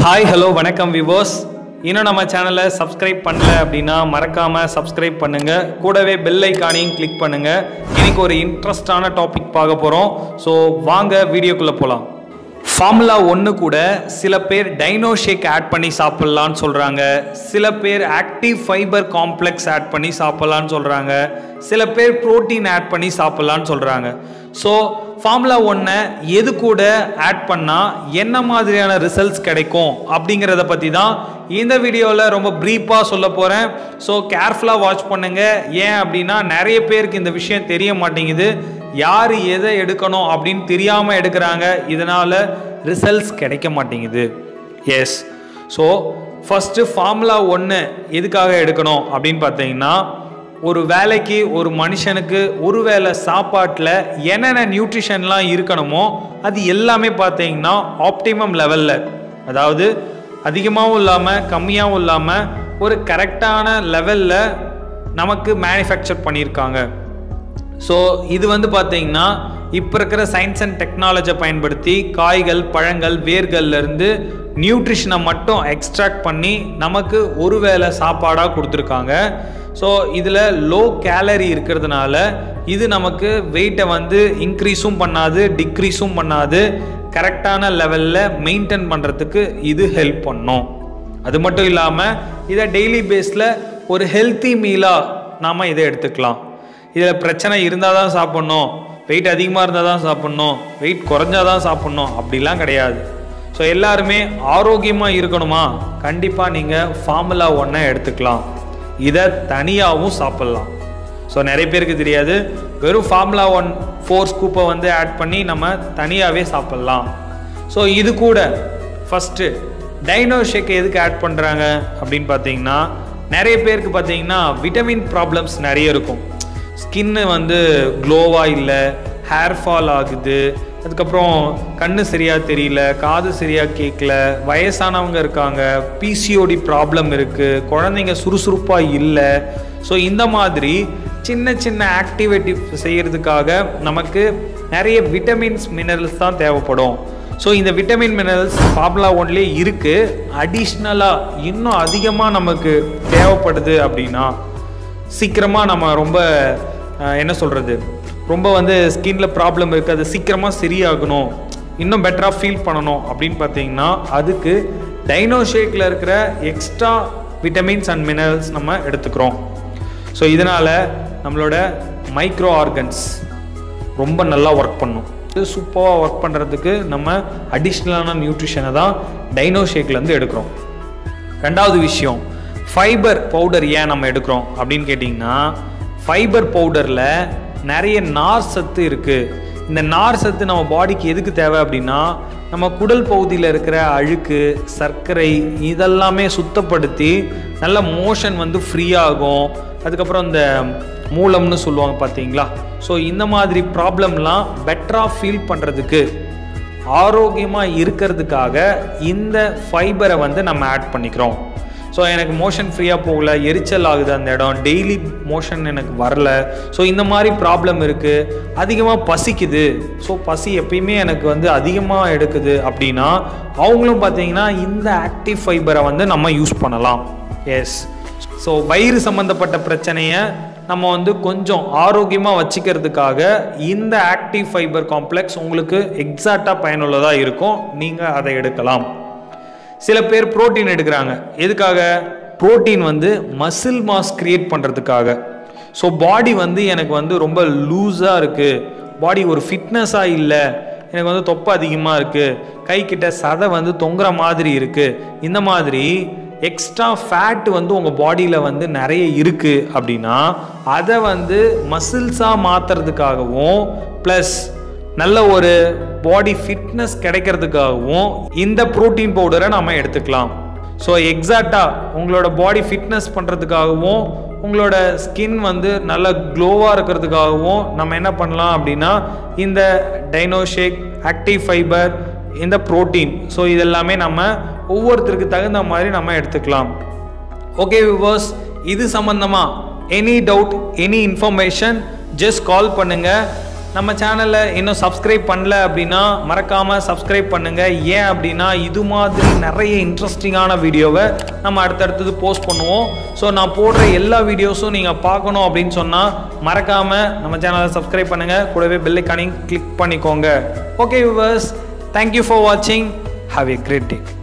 hi hello வணக்கம் விவோஸ் இன்னும் நம்ம சேனலை சப்ஸ்கிரைப் பண்ணல அப்படின்னா மறக்காம சப்ஸ்கிரைப் பண்ணுங்க கூடவே பெல் ஐக்கானையும் கிளிக் பண்ணுங்க இன்னைக்கு ஒரு இன்ட்ரெஸ்டான டாபிக் பார்க்க போகிறோம் ஸோ வாங்க வீடியோக்குள்ளே போகலாம் ஃபார்முலா ஒன்று கூட சில பேர் டைனோ ஷேக் ஆட் பண்ணி சாப்பிட்லான்னு சொல்கிறாங்க சில பேர் ஆக்டிவ் ஃபைபர் காம்ப்ளெக்ஸ் ஆட் பண்ணி சாப்பிட்லான்னு சொல்கிறாங்க சில பேர் புரோட்டீன் ஆட் பண்ணி சாப்பிட்லான்னு சொல்கிறாங்க ஸோ ஃபார்முலா ஒன்றை எது கூட ஆட் பண்ணால் என்ன மாதிரியான ரிசல்ட்ஸ் கிடைக்கும் அப்படிங்கிறத பற்றி தான் இந்த வீடியோவில் ரொம்ப ப்ரீஃபாக சொல்ல போகிறேன் ஸோ கேர்ஃபுல்லாக வாட்ச் பண்ணுங்க ஏன் அப்படின்னா நிறைய பேருக்கு இந்த விஷயம் தெரிய மாட்டேங்குது யார் எதை எடுக்கணும் அப்படின்னு தெரியாமல் எடுக்கிறாங்க இதனால் ரிசல்ட்ஸ் கிடைக்க மாட்டேங்குது எஸ் ஸோ ஃபஸ்ட்டு ஃபார்முலா ஒன்று எதுக்காக எடுக்கணும் அப்படின்னு பார்த்தீங்கன்னா ஒரு வேலைக்கு ஒரு மனுஷனுக்கு ஒரு வேளை சாப்பாட்டில் என்னென்ன நியூட்ரிஷன்லாம் இருக்கணுமோ அது எல்லாமே பார்த்தீங்கன்னா ஆப்டிமம் லெவலில் அதாவது அதிகமாகவும் இல்லாமல் கம்மியாகவும் இல்லாமல் ஒரு கரெக்டான லெவலில் நமக்கு மேனுஃபேக்சர் பண்ணியிருக்காங்க ஸோ இது வந்து பார்த்தீங்கன்னா இப்போ இருக்கிற சயின்ஸ் அண்ட் டெக்னாலஜியை பயன்படுத்தி காய்கள் பழங்கள் வேர்கள்லேருந்து நியூட்ரிஷனை மட்டும் எக்ஸ்ட்ராக்ட் பண்ணி நமக்கு ஒரு வேளை சாப்பாடாக கொடுத்துருக்காங்க ஸோ இதில் லோ கேலரி இருக்கிறதுனால இது நமக்கு வெயிட்டை வந்து இன்க்ரீஸும் பண்ணாது டிக்ரீஸும் பண்ணாது கரெக்டான லெவலில் மெயின்டைன் பண்ணுறதுக்கு இது ஹெல்ப் பண்ணும் அது மட்டும் இல்லாமல் இதை டெய்லி பேஸில் ஒரு ஹெல்த்தி மீலாக நாம் இதை எடுத்துக்கலாம் இதில் பிரச்சனை இருந்தால் தான் சாப்பிட்ணும் வெயிட் அதிகமாக இருந்தால் தான் சாப்பிட்ணும் வெயிட் குறைஞ்சா தான் சாப்பிட்ணும் அப்படிலாம் கிடையாது ஸோ எல்லாருமே ஆரோக்கியமாக இருக்கணுமா கண்டிப்பாக நீங்கள் ஃபார்முலா ஒன்றை எடுத்துக்கலாம் இதை தனியாகவும் சாப்பிட்லாம் ஸோ நிறைய பேருக்கு தெரியாது வெறும் ஃபார்முலா ஒன் ஃபோர் ஸ்கூப்பை வந்து ஆட் பண்ணி நம்ம தனியாகவே சாப்பிட்லாம் ஸோ இது கூட ஃபஸ்ட்டு டைனோ ஷேக் எதுக்கு ஆட் பண்ணுறாங்க அப்படின்னு பார்த்தீங்கன்னா நிறைய பேருக்கு பார்த்தீங்கன்னா விட்டமின் ப்ராப்ளம்ஸ் நிறைய இருக்கும் ஸ்கின்னு வந்து க்ளோவாக இல்லை ஹேர் ஃபால் ஆகுது அதுக்கப்புறம் கண்ணு சரியாக தெரியல காது சரியாக கேட்கல வயசானவங்க இருக்காங்க பிசிஓடி ப்ராப்ளம் இருக்குது குழந்தைங்க சுறுசுறுப்பாக இல்லை ஸோ இந்த மாதிரி சின்ன சின்ன ஆக்டிவிட்டி செய்கிறதுக்காக நமக்கு நிறைய விட்டமின்ஸ் மினரல்ஸ் தான் தேவைப்படும் ஸோ இந்த விட்டமின் மினரல்ஸ் ஃபார்முலா ஒன்லேயே இருக்குது அடிஷ்னலாக இன்னும் அதிகமாக நமக்கு தேவைப்படுது அப்படின்னா சீக்கிரமாக நம்ம ரொம்ப அஹ், என்ன சொல்கிறது ரொம்ப வந்து ஸ்கின்ல ப்ராப்ளம் இருக்குது அது சீக்கிரமாக சரியாகணும் இன்னும் பெட்டராக ஃபீல் பண்ணணும் அப்படின்னு பார்த்தீங்கன்னா அதுக்கு டைனோ ஷேக்கில் இருக்கிற எக்ஸ்ட்ரா விட்டமின்ஸ் அண்ட் மினரல்ஸ் நம்ம எடுத்துக்கிறோம் ஸோ இதனால் நம்மளோட மைக்ரோ ஆர்கன்ஸ் ரொம்ப நல்லா ஒர்க் பண்ணும் இது சூப்பராக ஒர்க் பண்ணுறதுக்கு நம்ம அடிஷ்னலான நியூட்ரிஷனை தான் டைனோ ஷேக்லேருந்து எடுக்கிறோம் ரெண்டாவது விஷயம் ஃபைபர் பவுடர் ஏன் நம்ம எடுக்கிறோம் அப்படின்னு கேட்டிங்கன்னா ஃபைபர் பவுடரில் நிறைய நார் சத்து இருக்குது இந்த நார் சத்து நம்ம பாடிக்கு எதுக்கு தேவை அப்படின்னா நம்ம குடல் பகுதியில் இருக்கிற அழுக்கு சர்க்கரை இதெல்லாமே சுத்தப்படுத்தி நல்ல மோஷன் வந்து ஃப்ரீ ஆகும் அதுக்கப்புறம் இந்த மூலம்னு சொல்லுவாங்க பார்த்தீங்களா ஸோ இந்த மாதிரி ப்ராப்ளம்லாம் பெட்டராக ஃபீல் பண்ணுறதுக்கு ஆரோக்கியமாக இருக்கிறதுக்காக இந்த ஃபைபரை வந்து நம்ம ஆட் பண்ணிக்கிறோம் ஸோ எனக்கு மோஷன் ஃப்ரீயாக போகல எரிச்சல் ஆகுது அந்த இடம் டெய்லி மோஷன் எனக்கு வரல ஸோ இந்த மாதிரி ப்ராப்ளம் இருக்குது அதிகமாக பசிக்குது ஸோ பசி எப்பயுமே எனக்கு வந்து அதிகமாக எடுக்குது அப்படின்னா அவங்களும் பார்த்தீங்கன்னா இந்த ஆக்டிவ் ஃபைபரை வந்து நம்ம யூஸ் பண்ணலாம் எஸ் ஸோ வயிறு சம்மந்தப்பட்ட பிரச்சனையை நம்ம வந்து கொஞ்சம் ஆரோக்கியமாக வச்சுக்கிறதுக்காக இந்த ஆக்டிவ் ஃபைபர் காம்ப்ளெக்ஸ் உங்களுக்கு எக்ஸாக்டாக பயனுள்ளதாக இருக்கும் நீங்கள் அதை எடுக்கலாம் சில பேர் புரோட்டீன் எடுக்கிறாங்க எதுக்காக புரோட்டீன் வந்து மசில் மாஸ் கிரியேட் பண்ணுறதுக்காக ஸோ பாடி வந்து எனக்கு வந்து ரொம்ப லூஸாக இருக்குது பாடி ஒரு ஃபிட்னஸாக இல்லை எனக்கு வந்து தொப்பை அதிகமாக இருக்குது கை கிட்ட சதை வந்து தொங்குற மாதிரி இருக்குது இந்த மாதிரி எக்ஸ்ட்ரா ஃபேட் வந்து உங்கள் பாடியில் வந்து நிறைய இருக்குது அப்படின்னா அதை வந்து மசில்ஸாக மாற்றுறதுக்காகவும் ப்ளஸ் நல்ல ஒரு பாடி ஃபிட்னஸ் கிடைக்கிறதுக்காகவும் இந்த புரோட்டீன் பவுடரை நம்ம எடுத்துக்கலாம் ஸோ எக்ஸாக்டாக உங்களோட பாடி ஃபிட்னஸ் பண்ணுறதுக்காகவும் உங்களோட ஸ்கின் வந்து நல்ல க்ளோவாக இருக்கிறதுக்காகவும் நம்ம என்ன பண்ணலாம் அப்படின்னா இந்த டைனோஷேக் ஆக்டிவ் ஃபைபர் இந்த புரோட்டீன் ஸோ இதெல்லாமே நம்ம ஒவ்வொருத்தருக்கு தகுந்த மாதிரி நம்ம எடுத்துக்கலாம் ஓகே விவர்ஸ் இது சம்பந்தமா any doubt any information just call பண்ணுங்க நம்ம சேனலை இன்னும் சப்ஸ்கிரைப் பண்ணல அப்படின்னா மறக்காமல் சப்ஸ்கிரைப் பண்ணுங்கள் ஏன் அப்படின்னா இது மாதிரி நிறைய இன்ட்ரெஸ்டிங்கான வீடியோவை நம்ம அடுத்தடுத்தது போஸ்ட் பண்ணுவோம் ஸோ நான் போடுற எல்லா வீடியோஸும் நீங்கள் பார்க்கணும் அப்படின்னு சொன்னால் மறக்காமல் நம்ம சேனலை சப்ஸ்கிரைப் பண்ணுங்கள் கூடவே பெல்லைக்கானையும் கிளிக் பண்ணிக்கோங்க ஓகே விவர்ஸ் தேங்க்யூ ஃபார் வாட்சிங் ஹாவ் எ கிரேட் டே